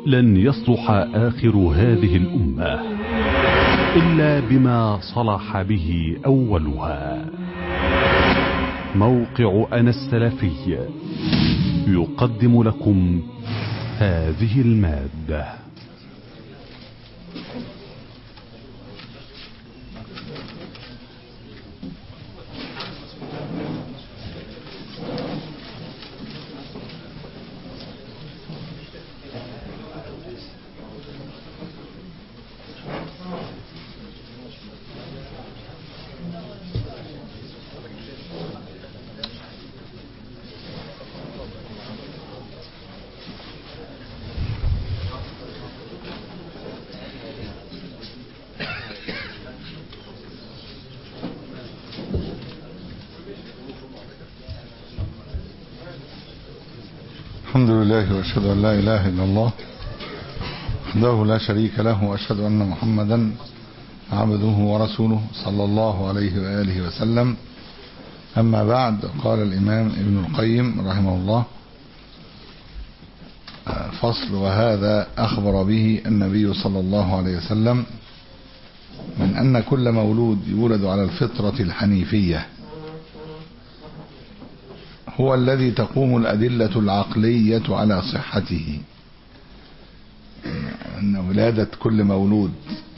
لن يصلح آخر هذه الأمة إلا بما صلح به أولها موقع أنا السلفي يقدم لكم هذه المادة الحمد لله واشهد ان لا اله الا الله وحده لا شريك له واشهد ان محمدا عبده ورسوله صلى الله عليه واله وسلم اما بعد قال الامام ابن القيم رحمه الله فصل وهذا اخبر به النبي صلى الله عليه وسلم من ان كل مولود يولد على الفطره الحنيفيه هو الذي تقوم الأدلة العقلية على صحته أن ولادة كل مولود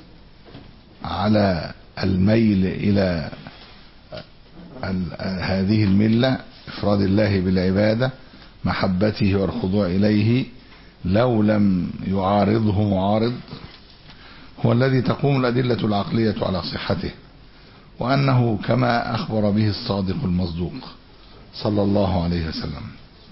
على الميل إلى هذه الملة إفراد الله بالعبادة محبته والخضوع إليه لو لم يعارضه معارض هو الذي تقوم الأدلة العقلية على صحته وأنه كما أخبر به الصادق المصدوق صلى الله عليه وسلم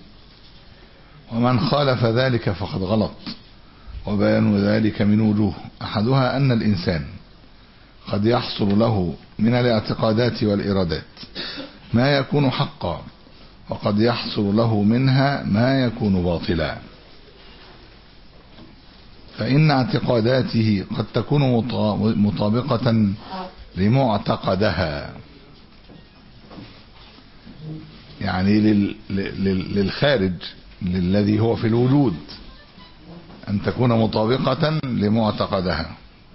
ومن خالف ذلك فقد غلط وبيان ذلك من وجوه أحدها أن الإنسان قد يحصل له من الاعتقادات والإرادات ما يكون حقا وقد يحصل له منها ما يكون باطلا فإن اعتقاداته قد تكون مطابقة لمعتقدها يعني للخارج للذي هو في الوجود أن تكون مطابقة لمعتقدها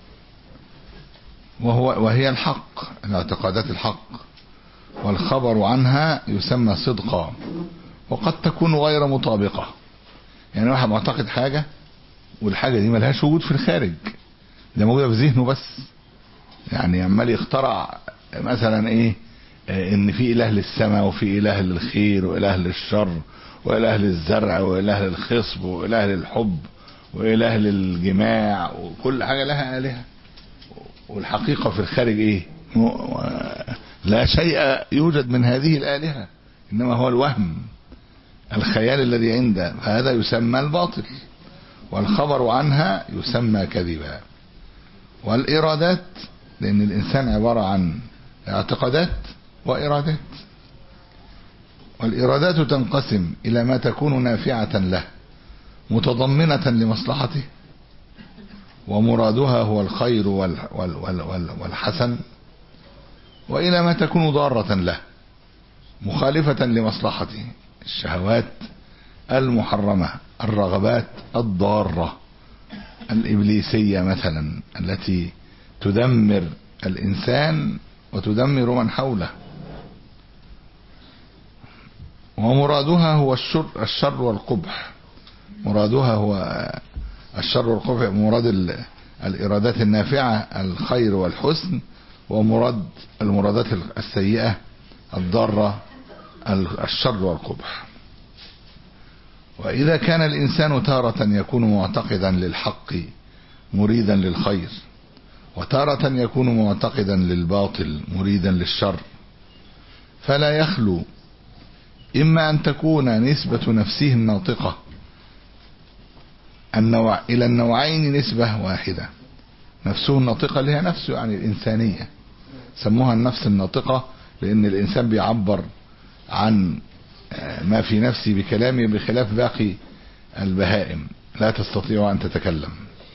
وهو وهي الحق الاعتقادات الحق والخبر عنها يسمى صدقا وقد تكون غير مطابقة يعني واحد معتقد حاجة والحاجة دي ملهاش وجود في الخارج ده موجودة في ذهنه بس يعني عمال يخترع مثلا ايه ان في اله للسماء وفي اله للخير واله للشر واله للزرع واله للخصب واله للحب واله للجماع وكل حاجه لها الهه والحقيقه في الخارج ايه لا شيء يوجد من هذه الالهه انما هو الوهم الخيال الذي عنده فهذا يسمى الباطل والخبر عنها يسمى كذبا والارادات لان الانسان عباره عن اعتقادات وإرادات والإرادات تنقسم إلى ما تكون نافعة له متضمنة لمصلحته ومرادها هو الخير والحسن وإلى ما تكون ضارة له مخالفة لمصلحته الشهوات المحرمة الرغبات الضارة الإبليسية مثلا التي تدمر الإنسان وتدمر من حوله ومرادها هو الشر, الشر والقبح مرادها هو الشر والقبح مراد الإرادات النافعة الخير والحسن ومراد المرادات السيئة الضارة الشر والقبح وإذا كان الإنسان تارة يكون معتقدا للحق مريدا للخير وتارة يكون معتقدا للباطل مريدا للشر فلا يخلو إما أن تكون نسبة نفسه الناطقة النوع إلى النوعين نسبة واحدة نفسه الناطقة اللي هي نفسه يعني الإنسانية سموها النفس الناطقة لأن الإنسان بيعبر عن ما في نفسه بكلامه بخلاف باقي البهائم لا تستطيع أن تتكلم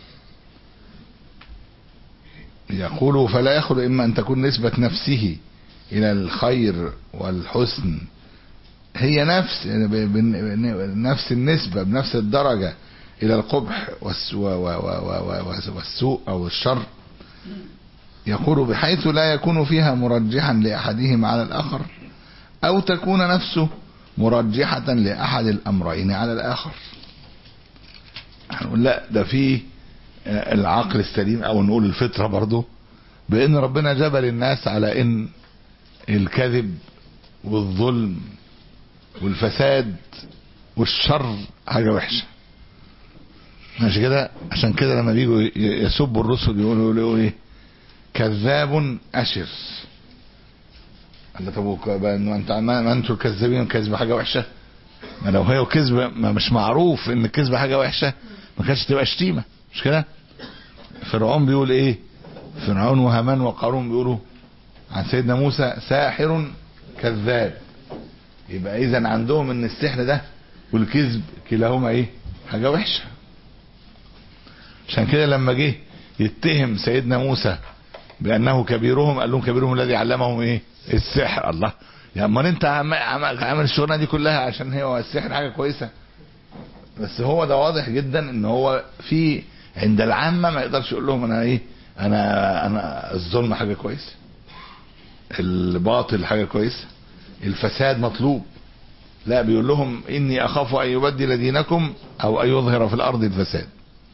يقول فلا يخلو إما أن تكون نسبة نفسه إلى الخير والحسن هي نفس نفس النسبة بنفس الدرجة إلى القبح والس- و- و- و- و- و- والسوء أو الشر يقول بحيث لا يكون فيها مرجحا لأحدهما على الآخر أو تكون نفسه مرجحة لأحد الأمرين على الآخر هنقول لا ده في آه، العقل السليم أو نقول الفطرة برضو بأن ربنا جبل الناس على أن الكذب والظلم والفساد والشر حاجة وحشة ماشي كده عشان كده لما بيجوا ي- يسبوا الرسل يقولوا يقولوا ايه كذاب اشر قال له طب وك- بقى انه انت ما ما انتوا الكذابين الكذب حاجه وحشه ما لو هي كذب ما مش معروف ان الكذب حاجه وحشه ما كانتش تبقى شتيمه مش كده فرعون بيقول ايه فرعون وهامان وقارون بيقولوا عن سيدنا موسى ساحر كذاب يبقى اذا عندهم ان السحر ده والكذب كلاهما ايه حاجه وحشه عشان كده لما جه يتهم سيدنا موسى بانه كبيرهم قال لهم كبيرهم الذي علمهم ايه السحر الله يا امال انت عم- عم- عامل الشغلانه دي كلها عشان هي السحر حاجه كويسه بس هو ده واضح جدا ان هو في عند العامه ما يقدرش يقول لهم انا ايه انا انا الظلم حاجه كويسه الباطل حاجه كويسه الفساد مطلوب لا بيقول لهم اني اخاف ان يبدل دينكم او ان يظهر في الارض الفساد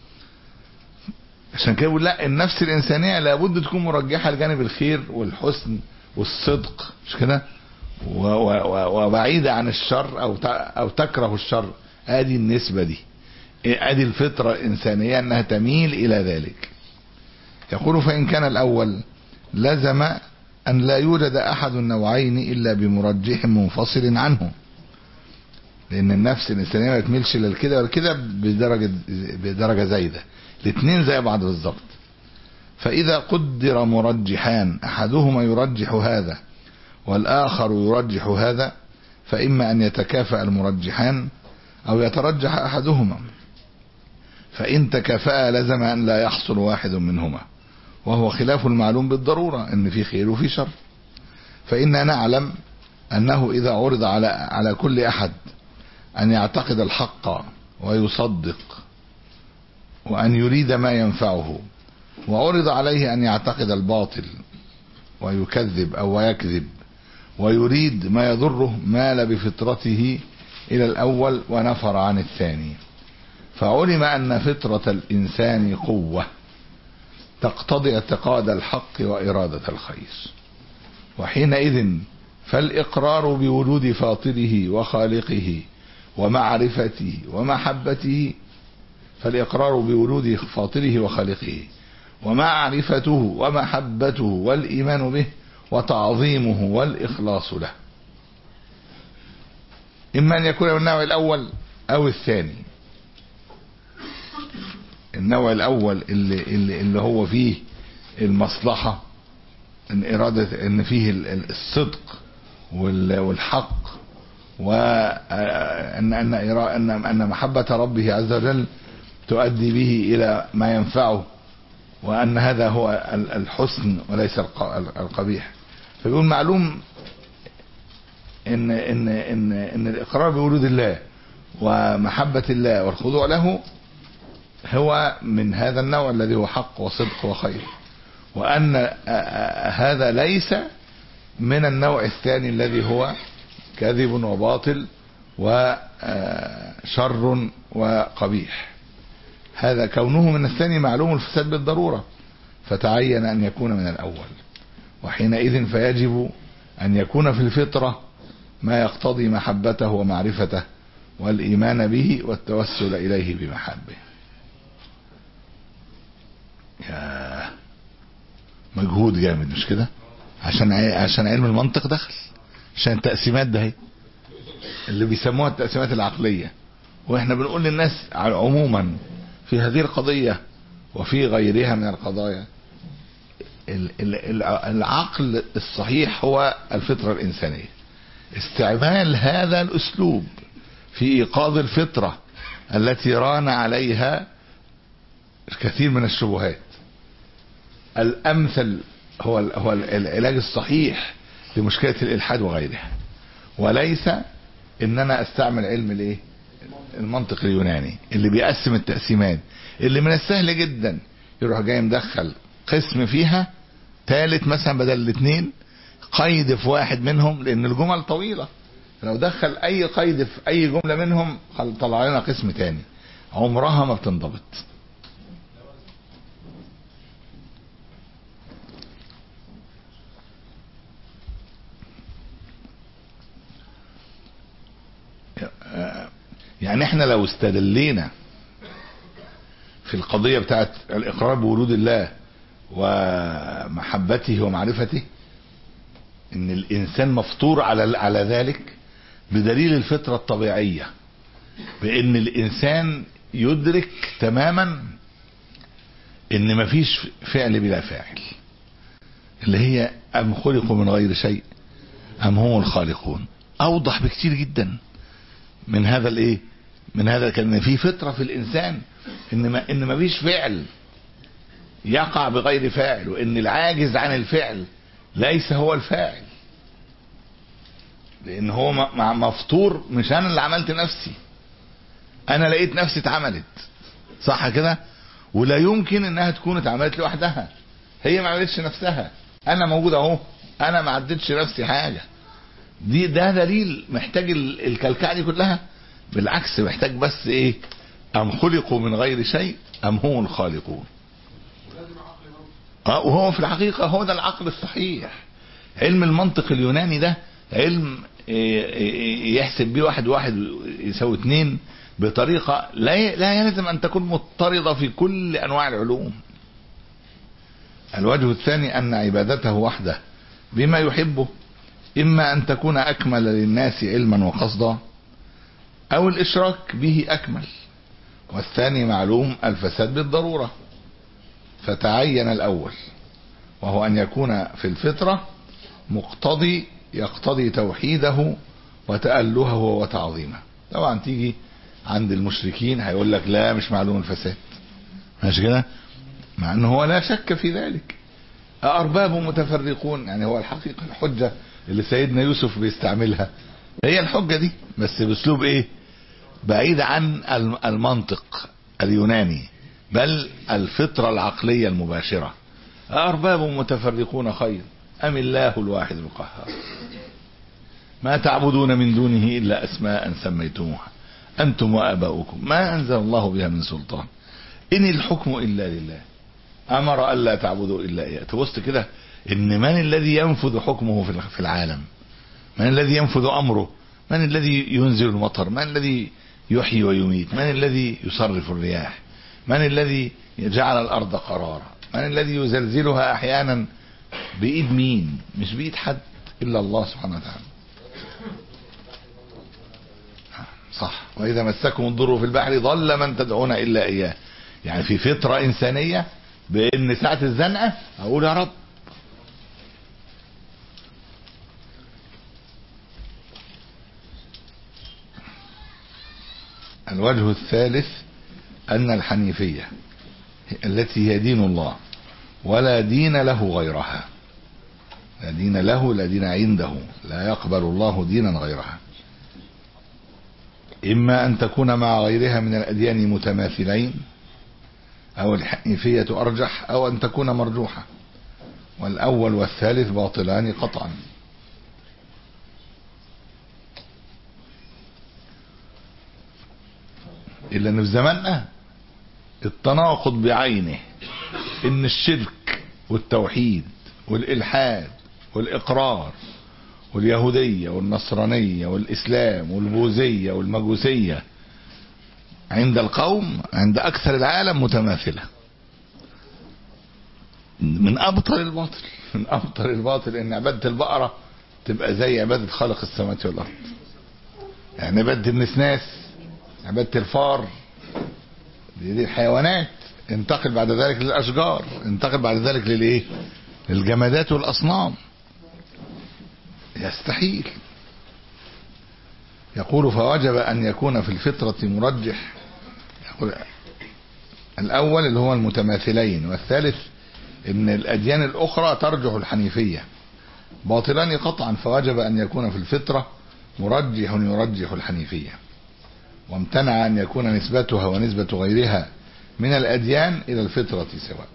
عشان كده بيقول لا النفس الانسانيه لابد تكون مرجحه لجانب الخير والحسن والصدق مش كده و- و- و- وبعيده عن الشر او ت- او تكره الشر ادي النسبه دي ادي الفطره الانسانيه انها تميل الى ذلك يقول فان كان الاول لزم ان لا يوجد احد النوعين الا بمرجح منفصل عنه لان النفس الانسانيه ما تميلش لا لكده ولا كده بدرجه بدرجه زايده الاثنين زي بعض بالظبط فاذا قدر مرجحان احدهما يرجح هذا والاخر يرجح هذا فاما ان يتكافأ المرجحان او يترجح احدهما فان تكافأ لزم ان لا يحصل واحد منهما وهو خلاف المعلوم بالضروره ان في خير وفي شر فإنا نعلم أنه إذا عرض على على كل أحد أن يعتقد الحق ويصدق وأن يريد ما ينفعه وعرض عليه أن يعتقد الباطل ويكذب أو يكذب ويريد ما يضره مال بفطرته إلى الأول ونفر عن الثاني فعلم أن فطرة الإنسان قوة تقتضي اعتقاد الحق وإرادة الخير وحينئذ فالإقرار بوجود فاطره وخالقه ومعرفته ومحبته فالإقرار بوجود فاطره وخالقه ومعرفته ومحبته والإيمان به وتعظيمه والإخلاص له إما أن يكون من النوع الأول أو الثاني النوع الأول اللي, اللي, اللي هو فيه المصلحة ان إرادة ان فيه ال- ال- الصدق وال- والحق وأن أن إرا- أن أن محبة ربه عز وجل تؤدي به إلى ما ينفعه وأن هذا هو ال- الحسن وليس الق- القبيح فبيقول معلوم ان ان ان ان الاقرار بوجود الله ومحبه الله والخضوع له هو من هذا النوع الذي هو حق وصدق وخير وان آه، آه، هذا ليس من النوع الثاني الذي هو كذب وباطل وشر وقبيح هذا كونه من الثاني معلوم الفساد بالضروره فتعين ان يكون من الاول وحينئذ فيجب ان يكون في الفطره ما يقتضي محبته ومعرفته والايمان به والتوسل اليه بمحبه يا مجهود جامد مش كده عشان عي- عشان علم المنطق دخل عشان التقسيمات ده هي اللي بيسموها التقسيمات العقليه واحنا بنقول للناس ع- عموما في هذه القضيه وفي غيرها من القضايا ال- ال- الع- العقل الصحيح هو الفطره الانسانيه استعمال هذا الاسلوب في ايقاظ الفطره التي ران عليها الكثير من الشبهات الامثل هو ال- هو ال- العلاج الصحيح لمشكله الالحاد وغيرها وليس ان انا استعمل علم الايه المنطق اليوناني اللي بيقسم التقسيمات اللي من السهل جدا يروح جاي مدخل قسم فيها ثالث مثلا بدل الاثنين قيد في واحد منهم لان الجمل طويلة لو دخل اي قيد في اي جملة منهم طلع لنا قسم تاني عمرها ما بتنضبط يعني احنا لو استدلينا في القضية بتاعت الاقرار بوجود الله ومحبته ومعرفته ان الانسان مفطور على على ذلك بدليل الفطرة الطبيعية بان الانسان يدرك تماما ان مفيش فعل بلا فاعل اللي هي ام خلقوا من غير شيء ام هم الخالقون اوضح بكتير جدا من هذا الايه من هذا كان في فطره في الانسان ان ما ان ما فيش فعل يقع بغير فاعل وان العاجز عن الفعل ليس هو الفاعل لان هو مفطور مش انا اللي عملت نفسي انا لقيت نفسي اتعملت صح كده ولا يمكن انها تكون اتعملت لوحدها هي ما عملتش نفسها انا موجود اهو انا ما عدتش نفسي حاجه دي ده دليل محتاج الكلكعه دي كلها بالعكس محتاج بس ايه ام خلقوا من غير شيء ام هم الخالقون اه وهو في الحقيقه هو ده العقل الصحيح علم المنطق اليوناني ده علم يحسب بيه واحد واحد يساوي اتنين بطريقة لا لا يلزم أن تكون مضطردة في كل أنواع العلوم الوجه الثاني أن عبادته وحده بما يحبه إما أن تكون أكمل للناس علما وقصدا أو الإشراك به أكمل والثاني معلوم الفساد بالضرورة فتعين الأول وهو أن يكون في الفطرة مقتضي يقتضي توحيده وتألهه وتعظيمه طبعا تيجي عند المشركين هيقول لك لا مش معلوم الفساد ماشي كده مع انه هو لا شك في ذلك أأرباب متفرقون يعني هو الحقيقة الحجة اللي سيدنا يوسف بيستعملها هي الحجة دي بس باسلوب ايه بعيد عن المنطق اليوناني بل الفطرة العقلية المباشرة أأرباب متفرقون خير أم الله الواحد القهار ما تعبدون من دونه إلا أسماء سميتموها أنتم وآباؤكم ما أنزل الله بها من سلطان إن الحكم إلا لله أمر ألا تعبدوا إلا إياه تبص كده إن من الذي ينفذ حكمه في العالم من الذي ينفذ أمره من الذي ينزل المطر من الذي يحيي ويميت من الذي يصرف الرياح من الذي جعل الأرض قرارا من الذي يزلزلها أحيانا بإيد مين مش بإيد حد إلا الله سبحانه وتعالى صح وإذا مسكم الضر في البحر ضل من تدعون إلا إياه يعني في فطرة إنسانية بأن ساعة الزنقة أقول يا رب الوجه الثالث أن الحنيفية التي هي دين الله ولا دين له غيرها لا دين له لا دين عنده لا يقبل الله دينا غيرها إما أن تكون مع غيرها من الأديان متماثلين أو الحنيفية أرجح أو أن تكون مرجوحة والأول والثالث باطلان قطعا إلا أن في زماننا التناقض بعينه إن الشرك والتوحيد والإلحاد والإقرار واليهودية والنصرانية والإسلام والبوذية والمجوسية عند القوم عند أكثر العالم متماثلة من أبطل الباطل من أبطل الباطل إن عبادة البقرة تبقى زي عبادة خالق السماوات والأرض يعني عبادة النسناس عبادة الفار دي, دي الحيوانات انتقل بعد ذلك للأشجار انتقل بعد ذلك للإيه للجمادات والأصنام يستحيل يقول فوجب أن يكون في الفطرة مرجح يقول الأول اللي هو المتماثلين والثالث ان الأديان الأخرى ترجح الحنيفية باطلان قطعا فوجب أن يكون في الفطرة مرجح يرجح الحنيفية وامتنع أن يكون نسبتها ونسبة غيرها من الأديان إلى الفطرة سواء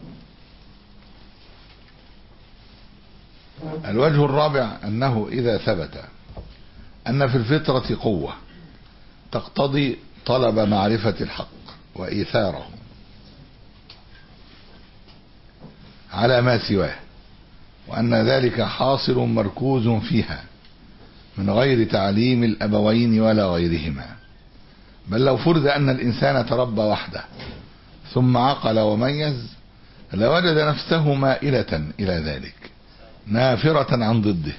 الوجه الرابع أنه إذا ثبت أن في الفطرة قوة تقتضي طلب معرفة الحق وإيثاره على ما سواه وأن ذلك حاصل مركوز فيها من غير تعليم الأبوين ولا غيرهما بل لو فرض أن الإنسان تربى وحده ثم عقل وميز لوجد نفسه مائلة إلى ذلك نافرة عن ضده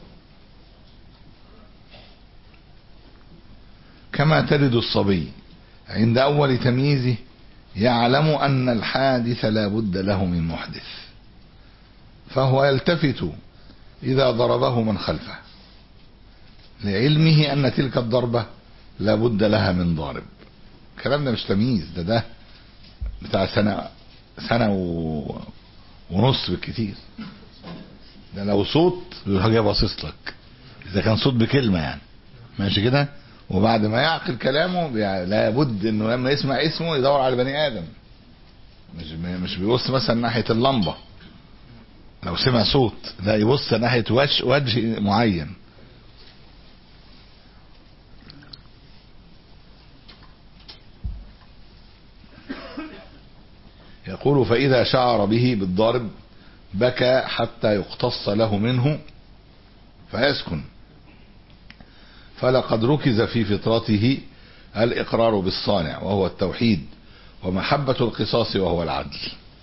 كما تجد الصبي عند أول تمييزه يعلم أن الحادث لا بد له من محدث فهو يلتفت إذا ضربه من خلفه لعلمه أن تلك الضربة لا بد لها من ضارب الكلام ده مش تمييز ده ده بتاع سنة سنة و... ونص بالكتير ده لو صوت حاجة باصص لك إذا كان صوت بكلمة يعني ماشي كده وبعد ما يعقل كلامه يعني لابد انه لما يسمع اسمه يدور على بني ادم مش مش بيبص مثلا ناحيه اللمبه لو سمع صوت لا يبص ناحيه وجه وجه معين يقول فإذا شعر به بالضارب بكى حتى يقتص له منه فيسكن فلقد ركز في فطرته الإقرار بالصانع وهو التوحيد ومحبة القصاص وهو العدل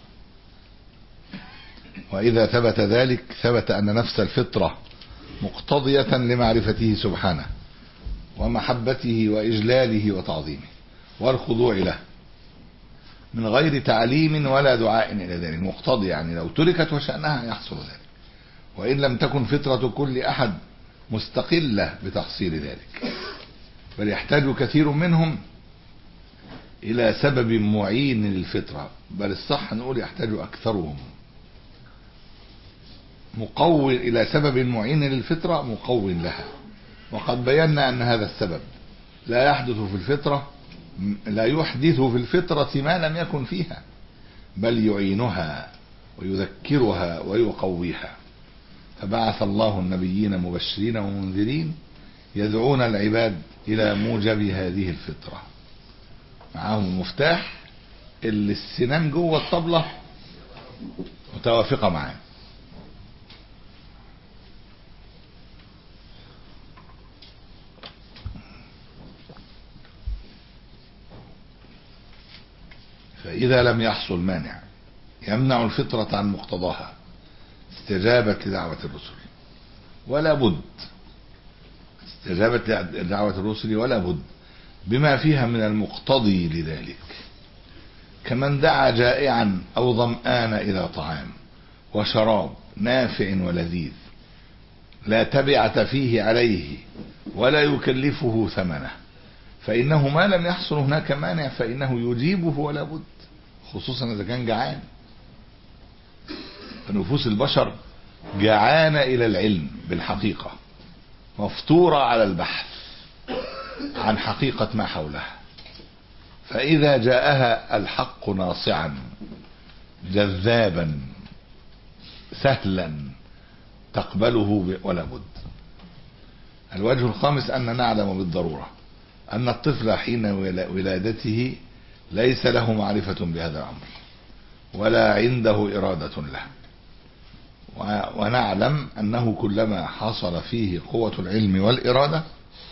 وإذا ثبت ذلك ثبت أن نفس الفطرة مقتضية لمعرفته سبحانه ومحبته وإجلاله وتعظيمه والخضوع له من غير تعليم ولا دعاء إلى ذلك مقتضي يعني لو تركت وشأنها يحصل ذلك وإن لم تكن فطرة كل أحد مستقلة بتحصيل ذلك بل يحتاج كثير منهم إلى سبب معين للفطرة بل الصح نقول يحتاج أكثرهم مقو إلى سبب معين للفطرة مقو لها وقد بينا أن هذا السبب لا يحدث في الفطرة لا يحدث في الفطرة ما لم يكن فيها بل يعينها ويذكرها ويقويها فبعث الله النبيين مبشرين ومنذرين يدعون العباد إلى موجب هذه الفطرة معاهم المفتاح اللي السنان جوه الطبلة متوافقة معاه فإذا لم يحصل مانع يمنع الفطرة عن مقتضاها استجابت لدعوة الرسل ولا بد استجابت لدعوة الرسل ولا بد بما فيها من المقتضي لذلك كمن دعا جائعا أو ظمآن إلى طعام وشراب نافع ولذيذ لا تبعة فيه عليه ولا يكلفه ثمنه فإنه ما لم يحصل هناك مانع فإنه يجيبه ولا بد خصوصا إذا كان جعان فنفوس البشر جعانة إلى العلم بالحقيقة مفطورة على البحث عن حقيقة ما حولها فإذا جاءها الحق ناصعا جذابا سهلا تقبله ولا بد الوجه الخامس أن نعلم بالضرورة أن الطفل حين ولادته ليس له معرفة بهذا الأمر ولا عنده إرادة له ونعلم أنه كلما حصل فيه قوة العلم والإرادة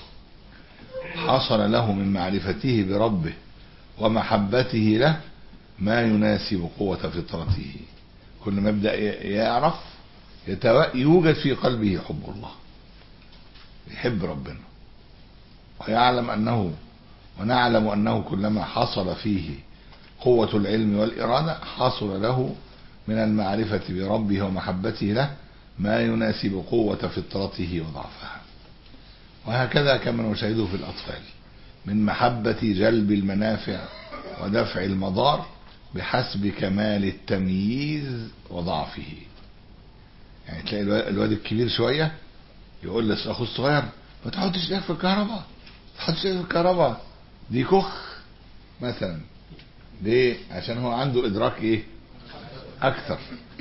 حصل له من معرفته بربه ومحبته له ما يناسب قوة فطرته كل ما يبدأ يعرف يوجد في قلبه حب الله يحب ربنا ويعلم أنه ونعلم أنه كلما حصل فيه قوة العلم والإرادة حصل له من المعرفة بربه ومحبته له ما يناسب قوة فطرته وضعفها وهكذا كما نشاهده في الأطفال من محبة جلب المنافع ودفع المضار بحسب كمال التمييز وضعفه يعني تلاقي الواد الكبير شوية يقول لأخوه الصغير ما تحطش ايدك في الكهرباء ما تحطش ايدك في الكهرباء دي كخ مثلا ليه عشان هو عنده ادراك ايه اكثر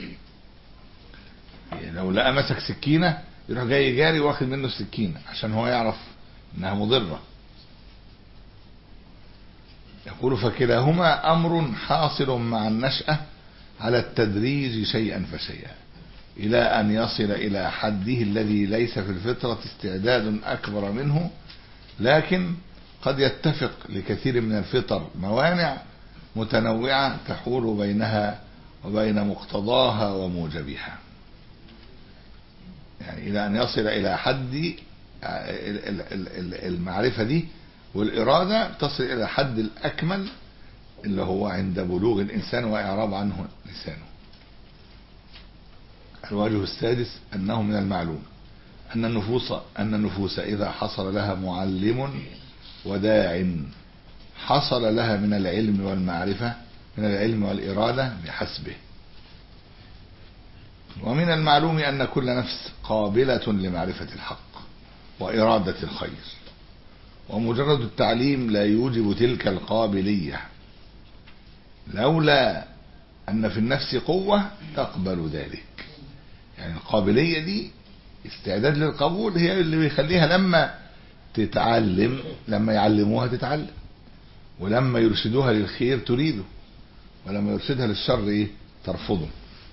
يعني لو لقى مسك سكينه يروح جاي جاري واخد منه السكينه عشان هو يعرف انها مضره يقول فكلاهما امر حاصل مع النشاه على التدريج شيئا فشيئا الى ان يصل الى حده الذي ليس في الفطره استعداد اكبر منه لكن قد يتفق لكثير من الفطر موانع متنوعه تحول بينها وبين مقتضاها وموجبها يعني الى ان يصل الى حد المعرفه دي والاراده تصل الى حد الاكمل اللي هو عند بلوغ الانسان واعراض عنه لسانه الوجه السادس انه من المعلوم ان النفوس ان النفوس اذا حصل لها معلم وداع حصل لها من العلم والمعرفه من العلم والاراده بحسبه ومن المعلوم ان كل نفس قابله لمعرفه الحق واراده الخير ومجرد التعليم لا يوجب تلك القابليه لولا ان في النفس قوه تقبل ذلك يعني القابليه دي استعداد للقبول هي اللي بيخليها لما تتعلم لما يعلموها تتعلم ولما يرشدوها للخير تريده ولما يرشدها للشر ايه ترفضه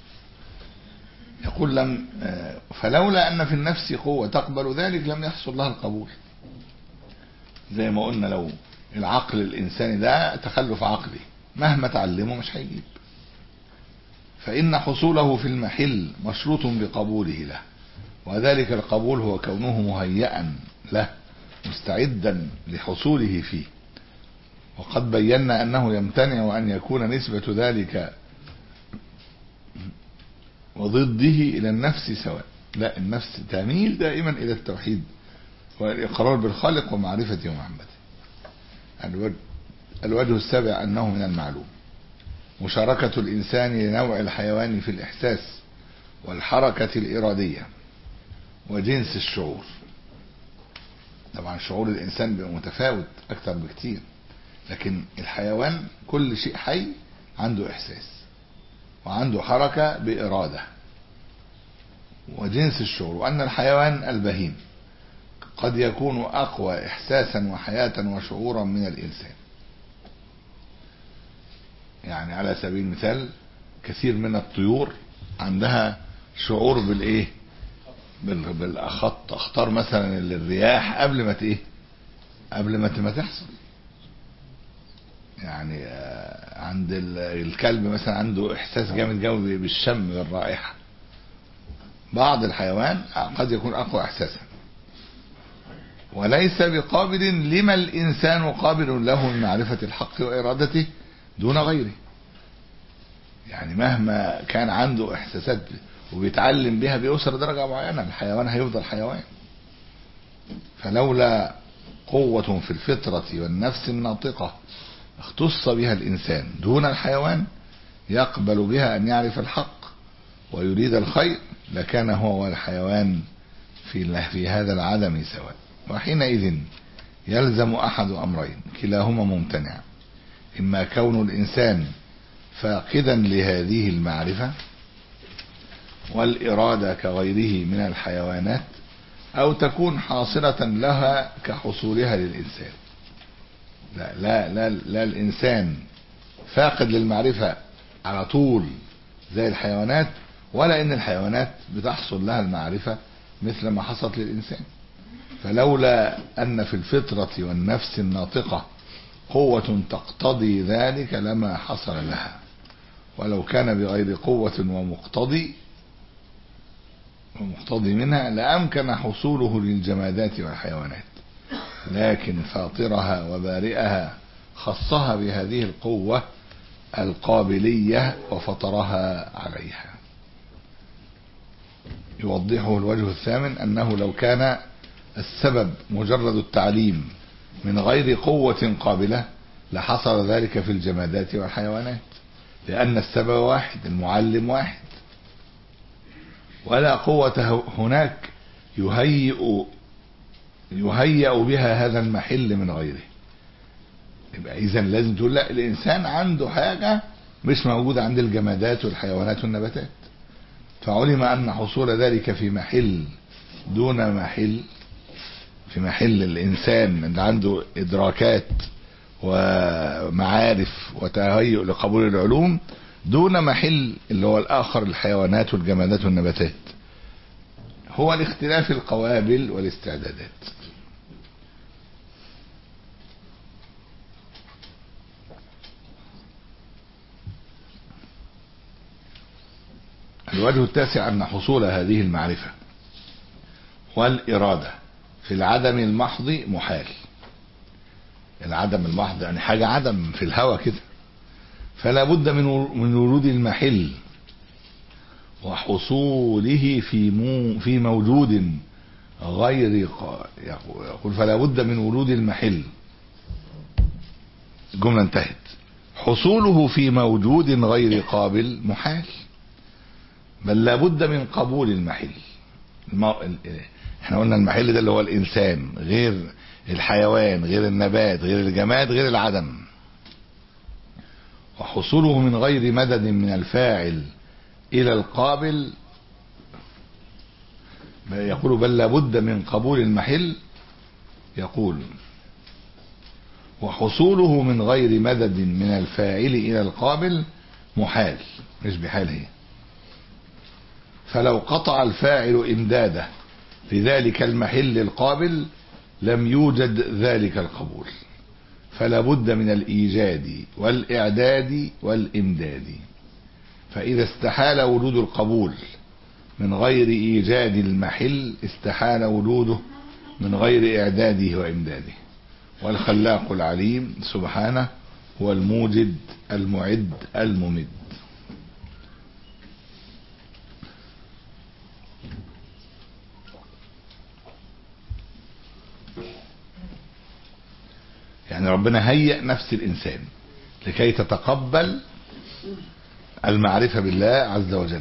يقول لم فلولا ان في النفس قوه تقبل ذلك لم يحصل لها القبول زي ما قلنا لو العقل الانساني ده تخلف عقلي مهما تعلمه مش هيجيب فان حصوله في المحل مشروط بقبوله له وذلك القبول هو كونه مهيئا له مستعدا لحصوله فيه وقد بينا انه يمتنع ان يكون نسبة ذلك وضده الى النفس سواء لا النفس تميل دائما الى التوحيد والاقرار بالخالق ومعرفته ومحبته الوجه, الوجه السابع انه من المعلوم مشاركة الانسان لنوع الحيوان في الاحساس والحركة الارادية وجنس الشعور طبعا شعور الانسان بيبقى متفاوت اكتر بكتير لكن الحيوان كل شيء حي عنده احساس وعنده حركة بإرادة وجنس الشعور وأن الحيوان البهيم قد يكون أقوى إحساسا وحياة وشعورا من الإنسان يعني على سبيل المثال كثير من الطيور عندها شعور بالإيه بالأخط أخطار مثلا الرياح قبل ما إيه قبل ما تحصل يعني عند الكلب مثلا عنده احساس جامد قوي بالشم بالرائحه بعض الحيوان قد يكون اقوى احساسا وليس بقابل لما الانسان قابل له من معرفه الحق وارادته دون غيره يعني مهما كان عنده احساسات وبيتعلم بها بيوصل لدرجه معينه الحيوان هيفضل حيوان فلولا قوه في الفطره والنفس الناطقه اختص بها الإنسان دون الحيوان يقبل بها أن يعرف الحق ويريد الخير لكان هو والحيوان في في هذا العدم سواء وحينئذ يلزم أحد أمرين كلاهما ممتنع إما كون الإنسان فاقدا لهذه المعرفة والإرادة كغيره من الحيوانات أو تكون حاصلة لها كحصولها للإنسان لا لا لا, لا الإنسان فاقد للمعرفة على طول زي الحيوانات ولا إن الحيوانات بتحصل لها المعرفة مثل ما حصلت للإنسان فلولا أن في الفطرة والنفس الناطقة قوة تقتضي ذلك لما حصل لها ولو كان بغير قوة ومقتضي ومقتضي منها لأمكن حصوله للجمادات والحيوانات لكن فاطرها وبارئها خصها بهذه القوة القابلية وفطرها عليها يوضحه الوجه الثامن أنه لو كان السبب مجرد التعليم من غير قوة قابلة لحصل ذلك في الجمادات والحيوانات لأن السبب واحد المعلم واحد ولا قوة هناك يهيئ يهيأ بها هذا المحل من غيره يبقى اذا لازم تقول لا الانسان عنده حاجة مش موجودة عند الجمادات والحيوانات والنباتات فعلم ان حصول ذلك في محل دون محل في محل الانسان اللي عنده ادراكات ومعارف وتهيؤ لقبول العلوم دون محل اللي هو الاخر الحيوانات والجمادات والنباتات هو الاختلاف القوابل والاستعدادات الوجه التاسع أن حصول هذه المعرفة والإرادة في العدم المحض محال العدم المحض يعني حاجة عدم في الهوى كده فلا بد من من ورود المحل وحصوله في مو في موجود غير يقول فلا بد من ورود المحل الجملة انتهت حصوله في موجود غير قابل محال بل لابد من قبول المحل المو... احنا قلنا المحل ده اللي هو الانسان غير الحيوان غير النبات غير الجماد غير العدم وحصوله من غير مدد من الفاعل الى القابل يقول بل لابد من قبول المحل يقول وحصوله من غير مدد من الفاعل الى القابل محال مش بحال هي فلو قطع الفاعل امداده لذلك المحل القابل لم يوجد ذلك القبول فلا بد من الايجاد والاعداد والامداد فاذا استحال وجود القبول من غير ايجاد المحل استحال وجوده من غير اعداده وامداده والخلاق العليم سبحانه هو الموجد المعد الممد يعني ربنا هيئ نفس الإنسان لكي تتقبل المعرفة بالله عز وجل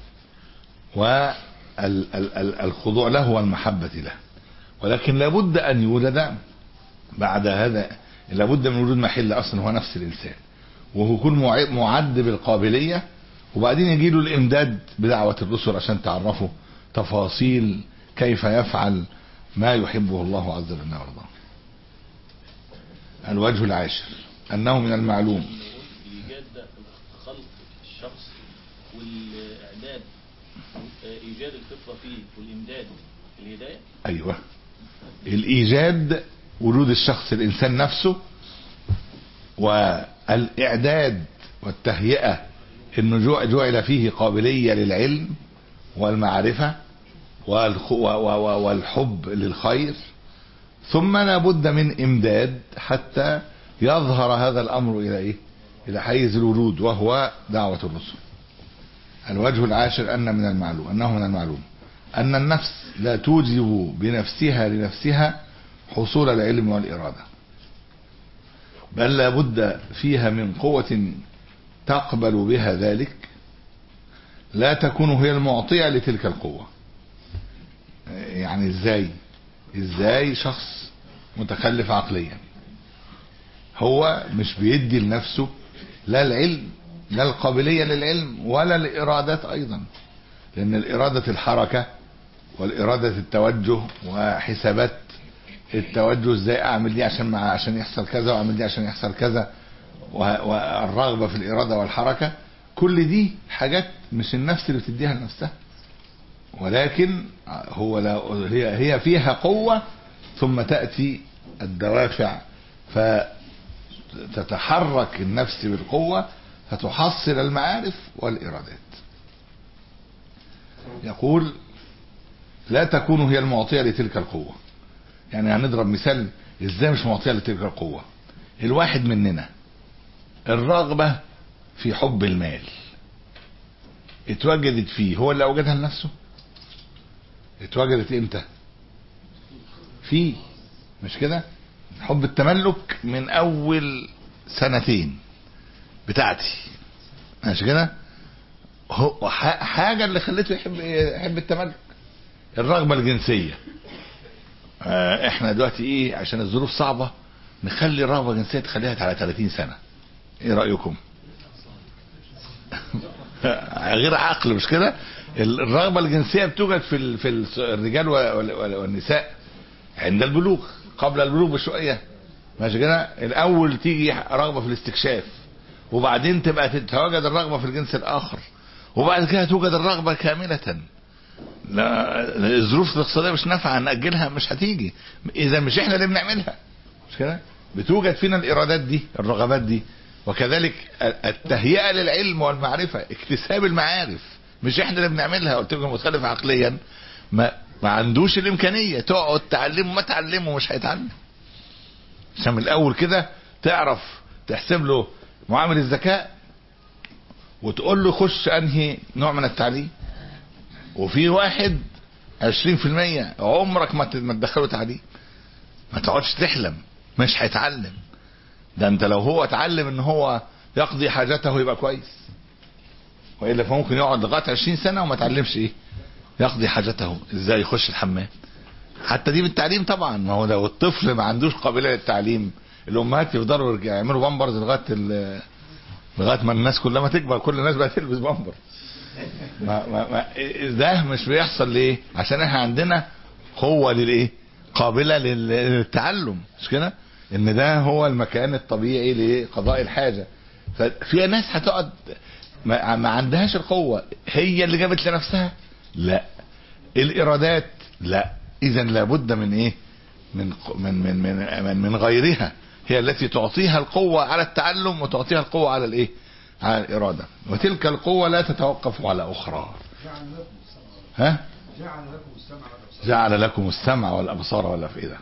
والخضوع له والمحبة له ولكن لابد أن يولد بعد هذا لابد من وجود محل أصلا هو نفس الإنسان وهو يكون معد بالقابلية وبعدين يجي له الإمداد بدعوة الرسل عشان تعرفوا تفاصيل كيف يفعل ما يحبه الله عز وجل ويرضاه الوجه العاشر أنه من المعلوم الإيجاد ده خلق الشخص والإعداد إيجاد الفطرة فيه والإمداد الهداية أيوة الإيجاد وجود الشخص الإنسان نفسه والإعداد والتهيئة إنه جعل فيه قابلية للعلم والمعرفة والحب للخير ثم لابد من امداد حتى يظهر هذا الامر الى ايه الى حيز الوجود وهو دعوة الرسل الوجه العاشر ان من المعلوم انه من المعلوم ان النفس لا توجب بنفسها لنفسها حصول العلم والارادة بل لابد فيها من قوة تقبل بها ذلك لا تكون هي المعطية لتلك القوة يعني ازاي ازاي شخص متخلف عقليا هو مش بيدي لنفسه لا العلم لا القابلية للعلم ولا الإرادات أيضا لأن الإرادة الحركة والإرادة التوجه وحسابات التوجه ازاي أعمل دي عشان مع عشان يحصل كذا وأعمل دي عشان يحصل كذا والرغبة في الإرادة والحركة كل دي حاجات مش النفس اللي بتديها لنفسها ولكن هو لا هي هي فيها قوة ثم تأتي الدوافع فتتحرك النفس بالقوة فتحصل المعارف والإرادات يقول لا تكون هي المعطية لتلك القوة يعني هنضرب مثال ازاي مش معطية لتلك القوة الواحد مننا الرغبة في حب المال اتوجدت فيه هو اللي اوجدها لنفسه اتوجدت امتى في مش كده حب التملك من اول سنتين بتاعتي مش كده هو حاجة اللي خليته يحب يحب التملك الرغبة الجنسية اه احنا دلوقتي ايه عشان الظروف صعبة نخلي الرغبة الجنسية تخليها على 30 سنة ايه رأيكم غير عقل مش كده الرغبة الجنسية بتوجد في ال- في ال- الرجال وال- وال- والنساء عند البلوغ قبل البلوغ بشوية ماشي كده الاول تيجي رغبة في الاستكشاف وبعدين تبقى تتواجد الرغبة في الجنس الاخر وبعد كده توجد الرغبة كاملة لا الظروف الاقتصادية مش نافعة نأجلها مش هتيجي اذا مش احنا اللي بنعملها مش كده بتوجد فينا الارادات دي الرغبات دي وكذلك التهيئة للعلم والمعرفة اكتساب المعارف مش احنا اللي بنعملها قلت لكم مختلف عقليا ما ما عندوش الامكانية تقعد تعلمه ما تعلمه مش هيتعلم عشان من الاول كده تعرف تحسب له معامل الذكاء وتقول له خش انهي نوع من التعليم وفي واحد عشرين في المية عمرك ما ت- ما تدخله تعليم ما تقعدش تحلم مش هيتعلم ده انت لو هو اتعلم ان هو يقضي حاجته يبقى كويس والا فممكن يقعد لغايه 20 سنه وما اتعلمش ايه يقضي حاجته ازاي يخش الحمام حتى دي بالتعليم طبعا ما هو لو الطفل ما عندوش قابليه للتعليم الامهات يفضلوا يرجع- يعملوا بامبرز لغايه ال- لغايه ما الناس كلها ما تكبر كل الناس بقى تلبس بامبر ما ما ما ده مش بيحصل ليه عشان احنا عندنا قوه للايه قابله لل- للتعلم مش كده ان ده هو المكان الطبيعي لقضاء الحاجه ففي ناس هتقعد ما, ما عندهاش القوه هي اللي جابت لنفسها لا الارادات لا اذا لابد من ايه من من من من من, من غيرها هي التي تعطيها القوه على التعلم وتعطيها القوه على الايه على الاراده وتلك القوه لا تتوقف على اخرى ها جعل لكم السمع والابصار والافئده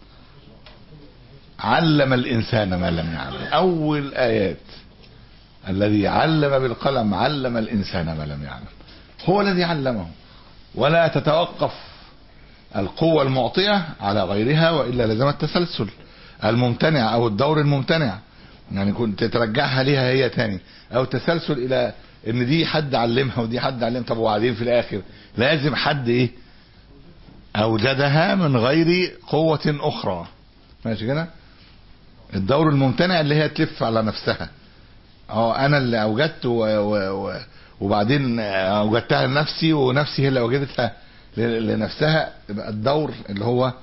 علم الانسان ما لم يعلم اول ايات الذي علم بالقلم علم الانسان ما لم يعلم هو الذي علمه ولا تتوقف القوة المعطية على غيرها وإلا لزم التسلسل الممتنع أو الدور الممتنع يعني كنت ترجعها ليها هي تاني أو تسلسل إلى إن دي حد علمها ودي حد علمها طب وبعدين في الآخر لازم حد إيه أوجدها من غير قوة أخرى ماشي كده الدور الممتنع اللي هي تلف على نفسها اه انا اللي اوجدت و... و... و... وبعدين اوجدتها لنفسي ونفسي هي اللي اوجدتها ل- لنفسها يبقى الدور اللي هو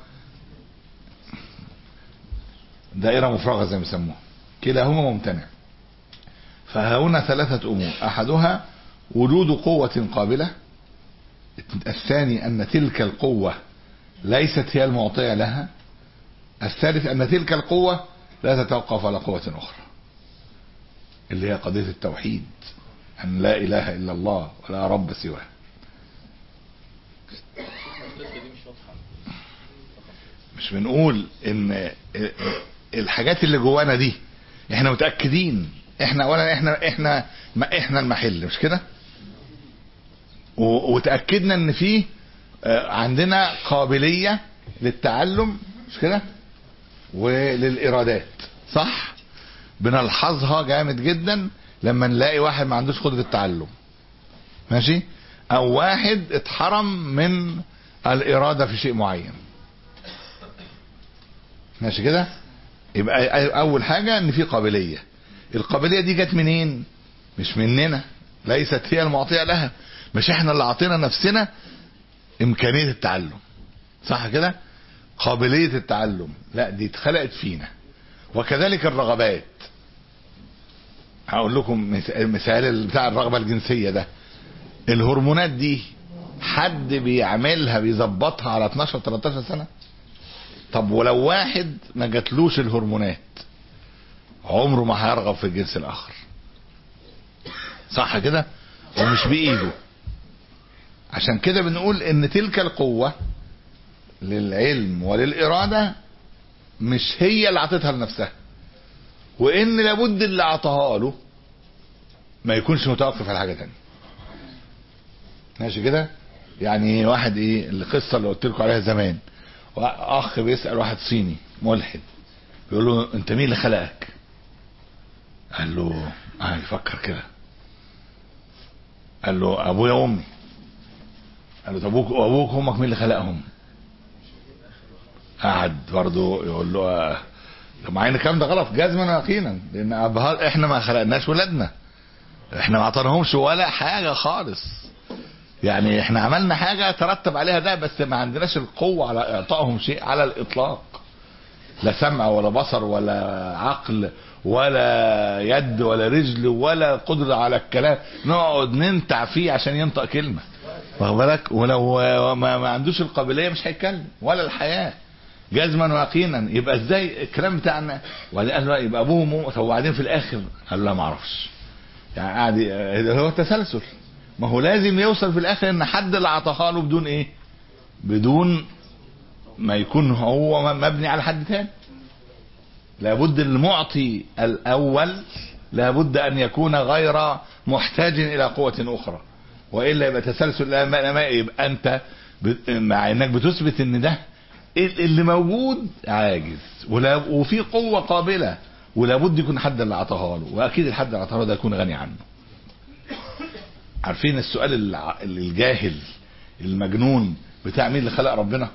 دائرة مفرغة زي ما يسموها كلاهما ممتنع فهنا ثلاثة أمور أحدها وجود قوة قابلة الثاني أن تلك القوة ليست هي المعطية لها الثالث أن تلك القوة لا تتوقف على قوة أخرى اللي هي قضية التوحيد أن لا إله إلا الله ولا رب سواه القصه دي مش واضحه مش بنقول ان الحاجات اللي جوانا دي احنا متاكدين احنا اولا احنا احنا ما احنا المحل مش كده و- وتاكدنا ان في آه، عندنا قابليه للتعلم مش كده وللارادات صح بنلحظها جامد جدا لما نلاقي واحد ما عندوش قدره تعلم ماشي او واحد اتحرم من الاراده في شيء معين ماشي كده يبقى أي- اول حاجه ان في قابليه القابليه دي جت منين مش مننا ليست هي المعطيه لها مش احنا اللي اعطينا نفسنا امكانيه التعلم صح كده قابليه التعلم لا دي اتخلقت فينا وكذلك الرغبات هقول لكم مس- مثال بتاع الرغبه الجنسيه ده الهرمونات دي حد بيعملها بيظبطها على 12 13 سنه طب ولو واحد ما جاتلوش الهرمونات عمره ما هيرغب في الجنس الاخر صح كده ومش بايده عشان كده بنقول ان تلك القوة للعلم وللإرادة مش هي اللي عطتها لنفسها وان لابد اللي عطاها له ما يكونش متوقف على حاجة تانية ماشي كده يعني واحد ايه القصة اللي قلت لكم عليها زمان اخ بيسأل واحد صيني ملحد بيقول له انت مين اللي خلقك قال له اه يفكر كده قال له ابويا وامي قال له طب ابوك وابوك وامك مين اللي خلقهم قعد برضه يقول له آه مع ان الكلام ده غلط جزما ويقينا لان ابهات احنا ما خلقناش ولادنا احنا ما اعطيناهمش ولا حاجه خالص يعني احنا عملنا حاجه ترتب عليها ده بس ما عندناش القوه على اعطائهم شيء على الاطلاق لا سمع ولا بصر ولا عقل ولا يد ولا رجل ولا قدرة على الكلام نقعد ننتع فيه عشان ينطق كلمة واخد بالك ولو ما, ما عندوش القابلية مش هيتكلم ولا الحياة جزما ويقينا يبقى ازاي الكلام بتاعنا وبعدين قال له يبقى ابوه وامه طب وبعدين في الاخر قال له ما اعرفش يعني قاعد ي- هو التسلسل ما هو لازم يوصل في الاخر ان حد اللي عطاها له بدون ايه بدون ما يكون هو مبني على حد تاني لابد المعطي الاول لابد ان يكون غير محتاج الى قوة اخرى والا يبقى تسلسل لا ما ما يبقى انت ب- مع انك بتثبت ان ده ال- اللي موجود عاجز ولا وفي قوة قابلة ولابد يكون حد اللي عطاها له واكيد الحد اللي عطاها له ده يكون غني عنه عارفين السؤال الع- الجاهل المجنون بتاع مين اللي خلق ربنا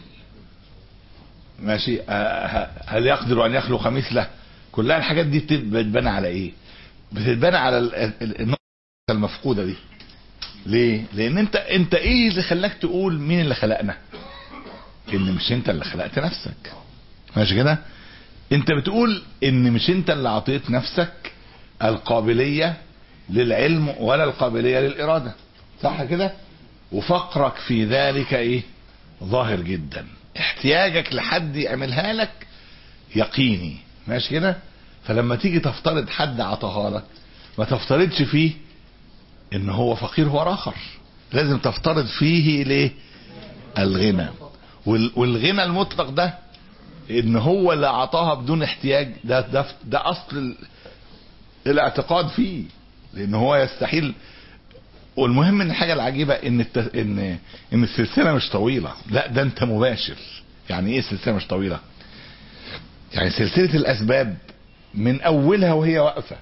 ماشي آه، ه- هل يقدر ان يخلق مثله كلها الحاجات دي بت- بتبنى على ايه بتتبنى على ال- ال- النقطه المفقوده دي ليه لان انت انت ايه اللي خلاك تقول مين اللي خلقنا ان مش انت اللي خلقت نفسك ماشي كده انت بتقول ان مش انت اللي عطيت نفسك القابليه للعلم ولا القابليه للاراده صح كده وفقرك في ذلك ايه ظاهر جدا احتياجك لحد يعملها لك يقيني ماشي كده فلما تيجي تفترض حد عطاها لك ما تفترضش فيه ان هو فقير هو اخر لازم تفترض فيه ليه الغنى وال- والغنى المطلق ده ان هو اللي اعطاها بدون احتياج ده ده ده اصل ال- الاعتقاد فيه لان هو يستحيل والمهم ان الحاجه العجيبه ان الت... ان ان السلسله مش طويله لا ده انت مباشر يعني ايه السلسله مش طويله يعني سلسله الاسباب من اولها وهي واقفه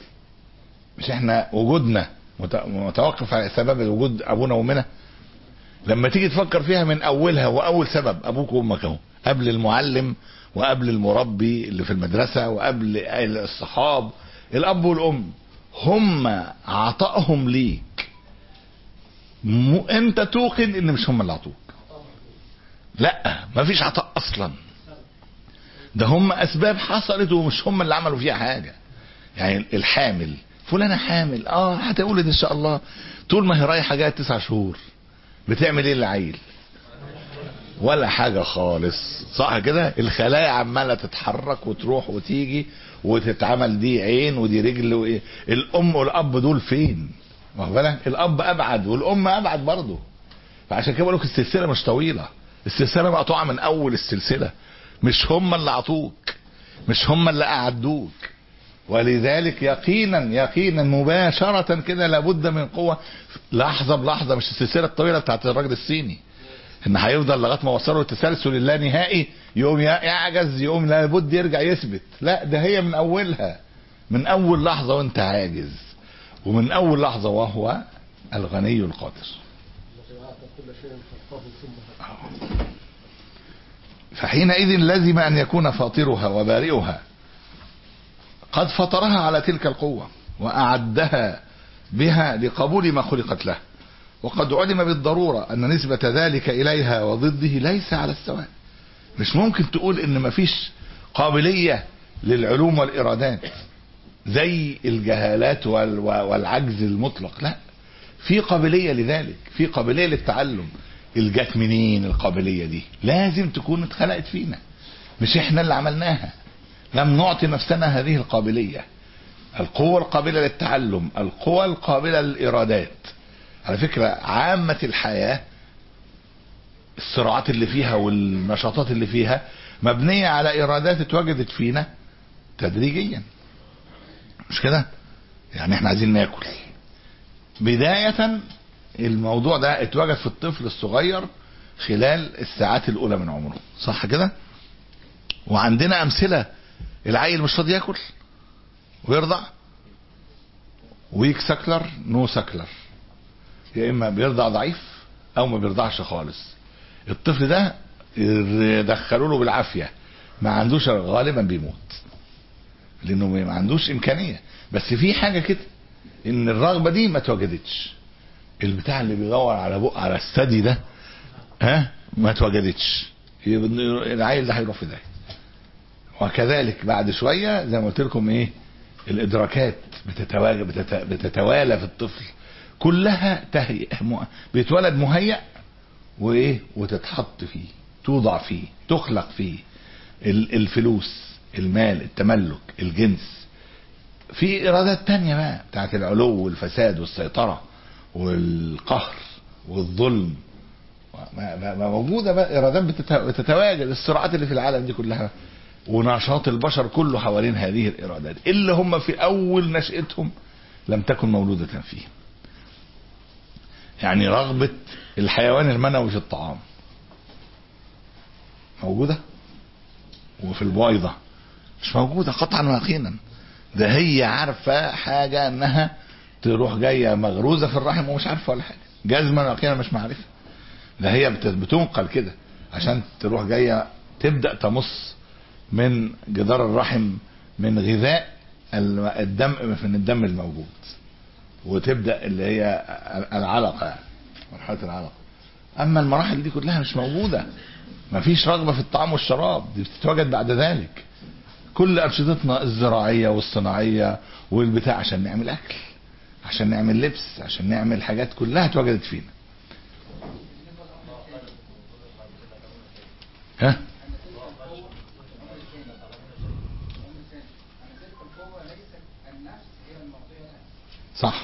مش احنا وجودنا مت- متوقف على سبب وجود ابونا وامنا لما تيجي تفكر فيها من اولها واول سبب ابوك وامك اهو قبل المعلم وقبل المربي اللي في المدرسه وقبل الصحاب الاب والام هم عطائهم ليك م... انت توقن ان مش هم اللي عطوك لا مفيش عطاء اصلا ده هم اسباب حصلت ومش هم اللي عملوا فيها حاجه يعني الحامل فلانه حامل اه هتولد ان شاء الله طول ما هي رايحه جايه تسع شهور بتعمل ايه العيل ولا حاجة خالص صح كده الخلايا عمالة تتحرك وتروح وتيجي وتتعمل دي عين ودي رجل وإيه الام والاب دول فين واخد بالك الاب ابعد والام ابعد برضه فعشان كده بقول لك السلسله مش طويله السلسله مقطوعه من اول السلسله مش هم اللي عطوك مش هم اللي اعدوك ولذلك يقينا يقينا مباشرة كده لابد من قوة لحظة بلحظة مش السلسلة الطويلة بتاعت الراجل الصيني ان هيفضل لغايه ما وصلوا التسلسل اللانهائي يقوم يعجز يقوم لابد يرجع يثبت لا ده هي من اولها من اول لحظه وانت عاجز ومن اول لحظه وهو الغني القادر فحينئذ لزم ان يكون فاطرها وبارئها قد فطرها على تلك القوه واعدها بها لقبول ما خلقت له وقد علم بالضرورة أن نسبة ذلك إليها وضده ليس على السواء مش ممكن تقول إن مفيش قابلية للعلوم والإرادات زي الجهالات وال- والعجز المطلق لا في قابلية لذلك في قابلية للتعلم الجات منين القابلية دي لازم تكون اتخلقت فينا مش احنا اللي عملناها لم نعطي نفسنا هذه القابلية القوة القابلة للتعلم القوة القابلة للإرادات على فكرة عامة الحياة الصراعات اللي فيها والنشاطات اللي فيها مبنية على إرادات اتوجدت فينا تدريجيا مش كده يعني احنا عايزين ناكل بداية الموضوع ده اتوجد في الطفل الصغير خلال الساعات الأولى من عمره صح كده وعندنا أمثلة العيل مش راضي ياكل ويرضع ويك سكلر نو سكلر يا اما بيرضع ضعيف او ما بيرضعش خالص الطفل ده دخلوا له بالعافيه ما عندوش غالبا بيموت لانه ما عندوش امكانيه بس في حاجه كده ان الرغبه دي ما اتوجدتش البتاع اللي بيدور على بق على الثدي ده ها ما اتوجدتش يبقى العيل ده هيروح في ده وكذلك بعد شويه زي ما قلت لكم ايه الادراكات بتتواجد بتت... بتتوالى في الطفل كلها تهيئ م- بيتولد مهيأ وايه وتتحط فيه توضع فيه تخلق فيه ال- الفلوس المال التملك الجنس في ارادات تانية بقى بتاعت العلو والفساد والسيطرة والقهر والظلم ما, ما, ما موجودة بقى ارادات بتت- بتتواجد الصراعات اللي في العالم دي كلها ونشاط البشر كله حوالين هذه الارادات اللي هم في اول نشأتهم لم تكن مولودة فيه يعني رغبة الحيوان المنوي في الطعام موجودة وفي البويضة مش موجودة قطعا ويقينا ده هي عارفة حاجة انها تروح جاية مغروزة في الرحم ومش عارفة ولا حاجة جزما ويقينا مش معرفة ده هي بت- بتنقل كده عشان تروح جاية تبدأ تمص من جدار الرحم من غذاء الم- الدم من الدم الموجود وتبدا اللي هي العلقه يعني مرحله العلقه اما المراحل دي كلها مش موجوده مفيش رغبه في الطعام والشراب دي بتتواجد بعد ذلك كل انشطتنا الزراعيه والصناعيه والبتاع عشان نعمل اكل عشان نعمل لبس عشان نعمل حاجات كلها اتوجدت فينا ها صح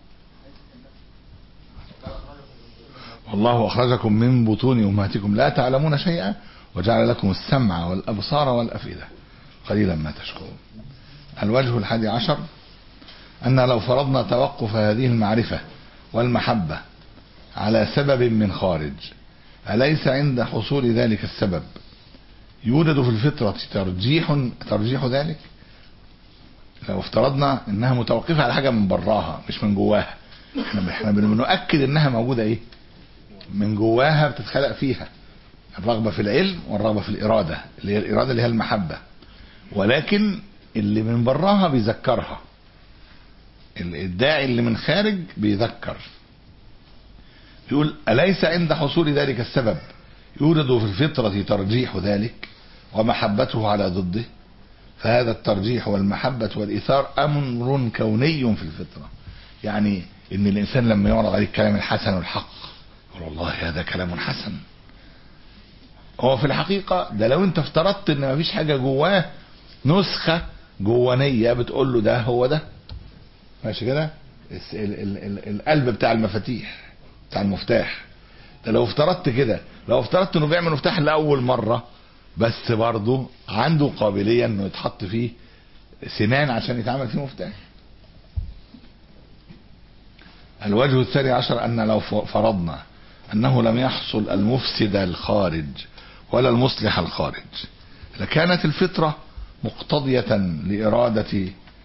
والله أخرجكم من بطون أمهاتكم لا تعلمون شيئا وجعل لكم السمع والأبصار والأفئدة قليلا ما تشكرون الوجه الحادي عشر أن لو فرضنا توقف هذه المعرفة والمحبة على سبب من خارج أليس عند حصول ذلك السبب يوجد في الفطرة ترجيح ترجيح ذلك لو افترضنا انها متوقفة على حاجة من براها مش من جواها احنا احنا بنؤكد انها موجودة ايه من جواها بتتخلق فيها الرغبة في العلم والرغبة في الإرادة اللي هي الإرادة اللي هي المحبة ولكن اللي من براها بيذكرها الداعي اللي من خارج بيذكر يقول أليس عند حصول ذلك السبب يوجد في الفطرة ترجيح ذلك ومحبته على ضده فهذا الترجيح والمحبة والإيثار أمر كوني في الفطرة يعني إن الإنسان لما يعرض عليه الكلام الحسن والحق يقول والله هذا كلام حسن هو في الحقيقة ده لو انت افترضت ان مفيش حاجة جواه نسخة جوانية بتقول له ده هو ده ماشي كده الس- ال- ال- ال- القلب بتاع المفاتيح بتاع المفتاح ده لو افترضت كده لو افترضت انه بيعمل مفتاح لاول مرة بس برضه عنده قابلية انه يتحط فيه سنان عشان يتعمل فيه مفتاح الوجه الثاني عشر ان لو ف- فرضنا انه لم يحصل المفسد الخارج ولا المصلح الخارج لكانت الفطرة مقتضية لإرادة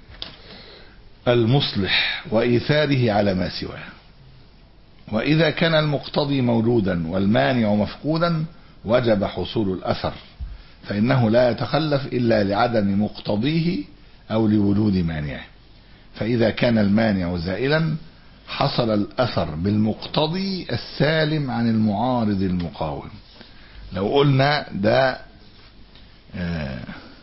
المصلح وإيثاره على ما سواه وإذا كان المقتضي موجودا والمانع مفقودا وجب حصول الأثر فإنه لا يتخلف إلا لعدم مقتضيه أو لوجود مانعه فإذا كان المانع زائلا حصل الأثر بالمقتضي السالم عن المعارض المقاوم لو قلنا ده آه،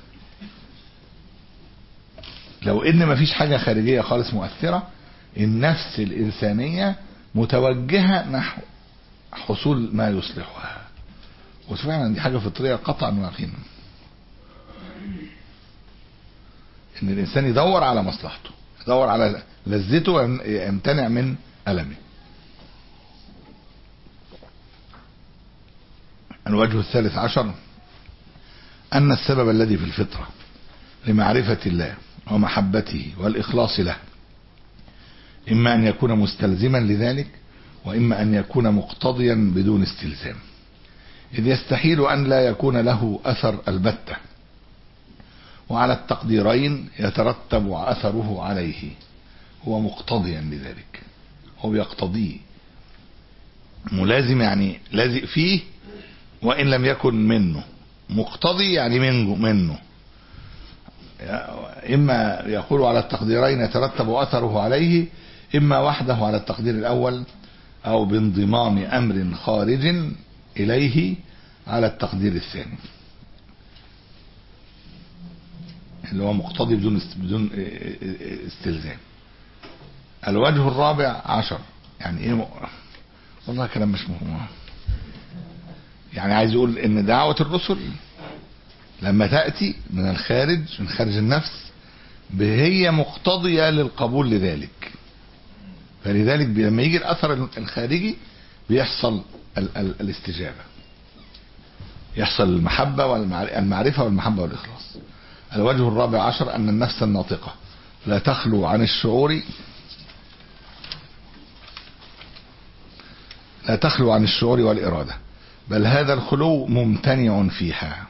لو ان مفيش حاجة خارجية خالص مؤثرة النفس الإنسانية متوجهة نحو حصول ما يصلحها وفعلا دي حاجة فطرية قطعا ويقينا ان الانسان يدور على مصلحته يدور على لذته ويمتنع من ألمه الوجه الثالث عشر أن السبب الذي في الفطرة لمعرفة الله ومحبته والإخلاص له إما أن يكون مستلزما لذلك وإما أن يكون مقتضيا بدون استلزام إذ يستحيل أن لا يكون له أثر البتة وعلى التقديرين يترتب أثره عليه هو مقتضيا لذلك هو بيقتضيه ملازم يعني لازق فيه وإن لم يكن منه مقتضي يعني منه منه إما يقول على التقديرين يترتب أثره عليه إما وحده على التقدير الأول أو بانضمام أمر خارج إليه على التقدير الثاني اللي هو مقتضي بدون است- بدون استلزام الوجه الرابع عشر يعني ايه م... والله كلام مش مهم يعني عايز يقول ان دعوة الرسل لما تأتي من الخارج من خارج النفس هي مقتضية للقبول لذلك فلذلك بي- لما يجي الأثر الخارجي بيحصل ال ال الاستجابة يحصل المحبة والمعرفة والمحبة والإخلاص الوجه الرابع عشر أن النفس الناطقة لا تخلو عن الشعور لا تخلو عن الشعور والإرادة بل هذا الخلو ممتنع فيها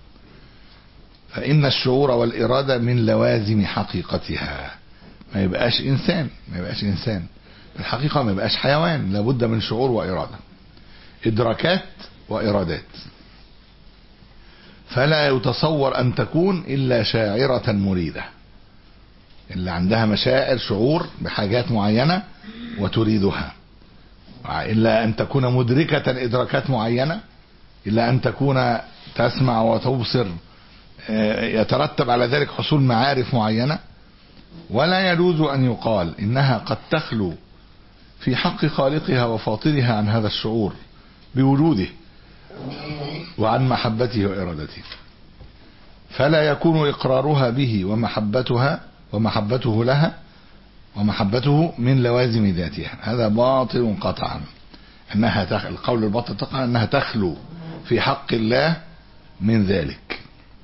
فإن الشعور والإرادة من لوازم حقيقتها ما يبقاش إنسان ما يبقاش إنسان في الحقيقة ما يبقاش حيوان لابد من شعور وإرادة إدراكات وإرادات فلا يتصور أن تكون إلا شاعرة مريدة اللي عندها مشاعر شعور بحاجات معينة وتريدها إلا أن تكون مدركة إدراكات معينة إلا أن تكون تسمع وتبصر آه، يترتب على ذلك حصول معارف معينة ولا يجوز أن يقال إنها قد تخلو في حق خالقها وفاطرها عن هذا الشعور بوجوده وعن محبته وإرادته فلا يكون إقرارها به ومحبتها ومحبته لها ومحبته من لوازم ذاتها هذا باطل قطعا أنها تخ... القول الباطل قطعا أنها تخلو في حق الله من ذلك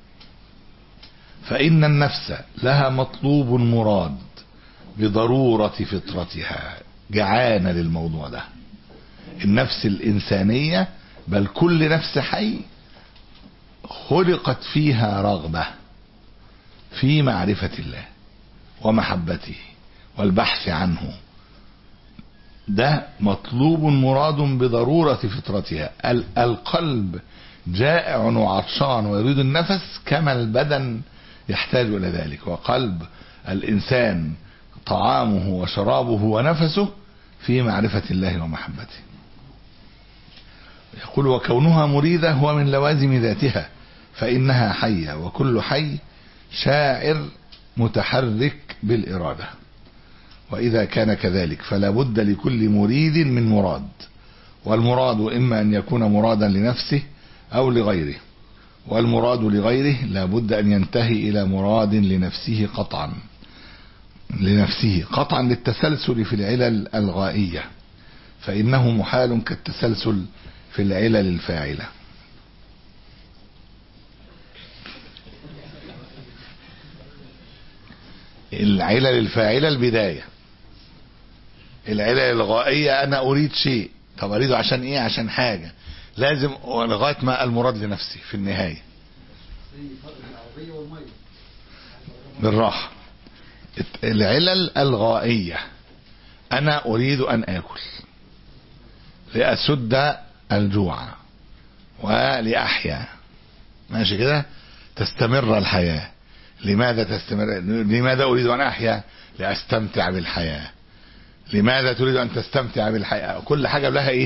فإن النفس لها مطلوب مراد بضرورة فطرتها جعانة للموضوع ده النفس الإنسانية بل كل نفس حي خلقت فيها رغبة في معرفة الله ومحبته والبحث عنه ده مطلوب مراد بضرورة فطرتها ال- القلب جائع وعطشان ويريد النفس كما البدن يحتاج إلى ذلك وقلب الإنسان طعامه وشرابه ونفسه في معرفة الله ومحبته يقول وكونها مريدة هو من لوازم ذاتها فإنها حية وكل حي شاعر متحرك بالإرادة وإذا كان كذلك فلا بد لكل مريد من مراد والمراد إما أن يكون مرادا لنفسه أو لغيره والمراد لغيره لا بد أن ينتهي إلى مراد لنفسه قطعا لنفسه قطعا للتسلسل في العلل الغائية فإنه محال كالتسلسل في العلل الفاعلة العلل الفاعلة البداية العلل الغائية أنا أريد شيء طب أريده عشان إيه عشان حاجة لازم لغاية ما المراد لنفسي في النهاية بالراحة العلل الغائية أنا أريد أن آكل لأسد الجوع ولأحيا ماشي كده تستمر الحياة لماذا تستمر لماذا أريد أن أحيا لأستمتع بالحياة لماذا تريد أن تستمتع بالحياة كل حاجة لها إيه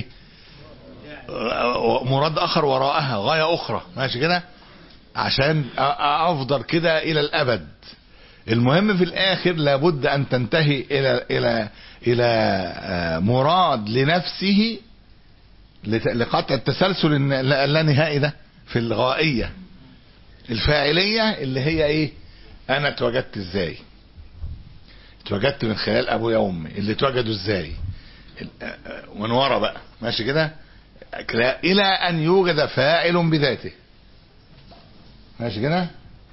مراد آخر وراءها غاية أخرى ماشي كده عشان أفضل كده إلى الأبد المهم في الآخر لابد أن تنتهي إلى إلى إلى مراد لنفسه لقطع التسلسل اللانهائي ده في الغائية الفاعلية اللي هي ايه انا اتوجدت ازاي اتوجدت من خلال ابويا وامي اللي اتوجدوا ازاي من ورا بقى ماشي كده الى ان يوجد فاعل بذاته ماشي كده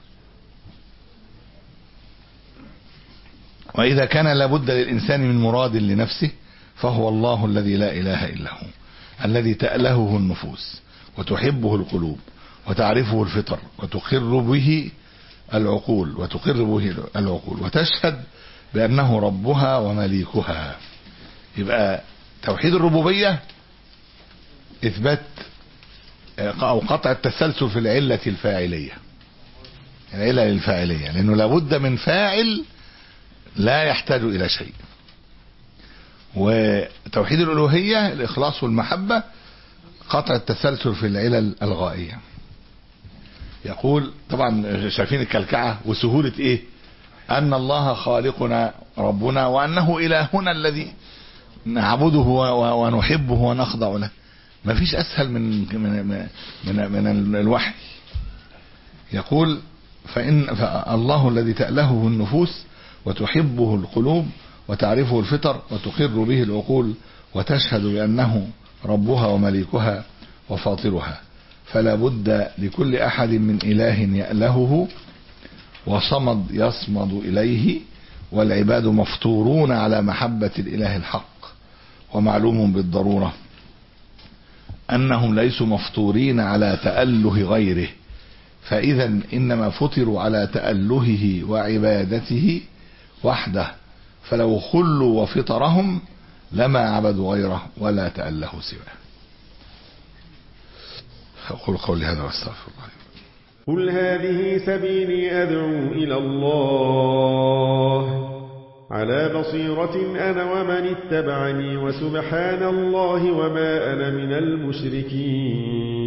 واذا كان لابد للانسان من مراد لنفسه فهو الله الذي لا اله الا هو الذي تألهه النفوس وتحبه القلوب وتعرفه الفطر وتقر به العقول وتقر به العقول وتشهد بأنه ربها ومليكها يبقى توحيد الربوبية إثبات أو قطع التسلسل في العلة الفاعلية العلة الفاعلية لأنه لابد من فاعل لا يحتاج إلى شيء وتوحيد الألوهية الإخلاص والمحبة قطع التسلسل في العلل الغائية يقول طبعا شايفين الكلكعة وسهولة ايه ان الله خالقنا ربنا وانه الهنا الذي نعبده و- ونحبه ونخضع له ما فيش اسهل من من من, من الوحي يقول فإن فالله الذي تألهه النفوس وتحبه القلوب وتعرفه الفطر وتقر به العقول وتشهد بأنه ربها ومليكها وفاطرها فلا بد لكل أحد من إله يألهه وصمد يصمد إليه والعباد مفطورون على محبة الإله الحق ومعلوم بالضرورة أنهم ليسوا مفطورين على تأله غيره فإذا إنما فطروا على تألهه وعبادته وحده فلو خلوا وفطرهم لما عبدوا غيره ولا تألهوا سواه أقول قولي هذا واستغفر الله قل هذه سبيلي أدعو إلى الله على بصيرة أنا ومن اتبعني وسبحان الله وما أنا من المشركين